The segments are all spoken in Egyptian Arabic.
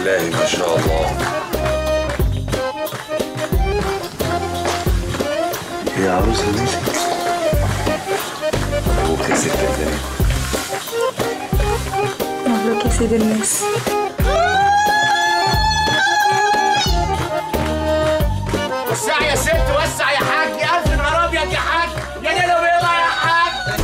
الله ما شاء الله يا عروسه ماشي مبروك يا ست البنات مبروك يا سيد الناس وسع يا ست وسع يا حاج الف نهار ابيض يا حاج يا ليله بيضه يا حاج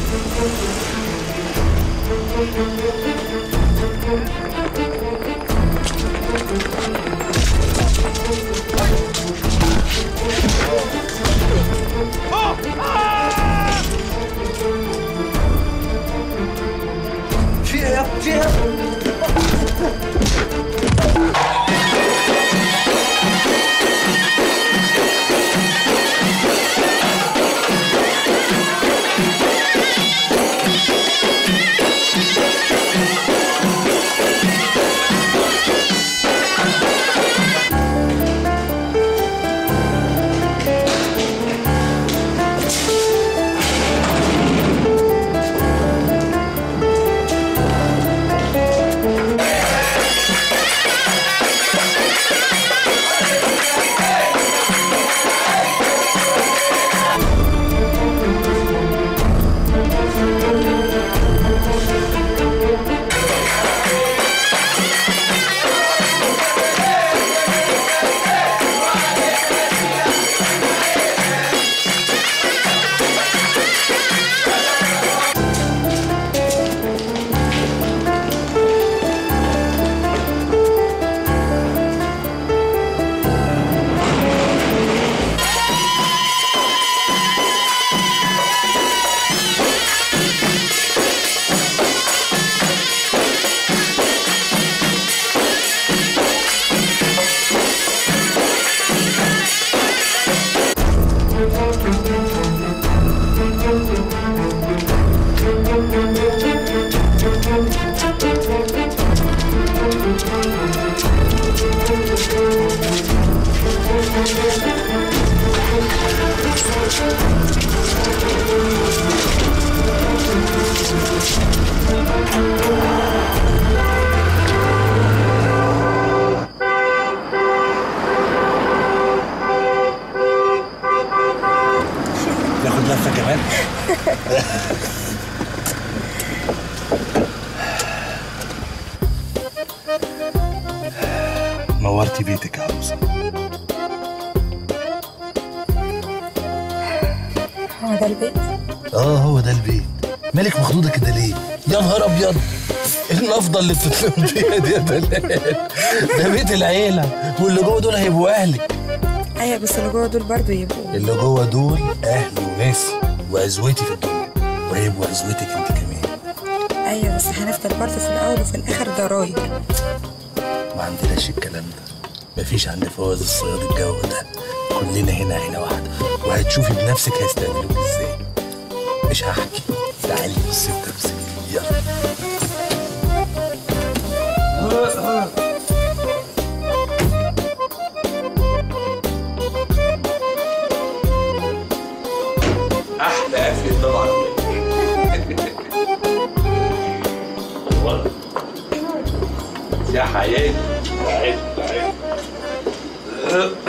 فيها فيها ناخد لفه كمان نورتي بيتك يا عروسه هو ده البيت اه هو ده البيت مالك مخضوضه كده ليه يا نهار ابيض ايه النفضه اللي بتتلم فيها دي يا دلال ده بيت العيله واللي جوه دول هيبقوا اهلك ايوه بس اللي جوه دول برضه يبقوا اللي جوه دول اهلي وناسي وعزوتي في الدنيا وهيبقوا عزوتك انت كمان ايوه بس هنفضل برضه في الاول وفي الاخر ضرايب ما عندناش الكلام ده مفيش عند فواز الصياد الجو ده كلنا هنا عينه واحده وهتشوفي بنفسك هيستقبلوك ازاي مش هحكي تعالي بصي بنفسك يلا احلى قفل طبعا والله. يا حياتي تعالي تعالي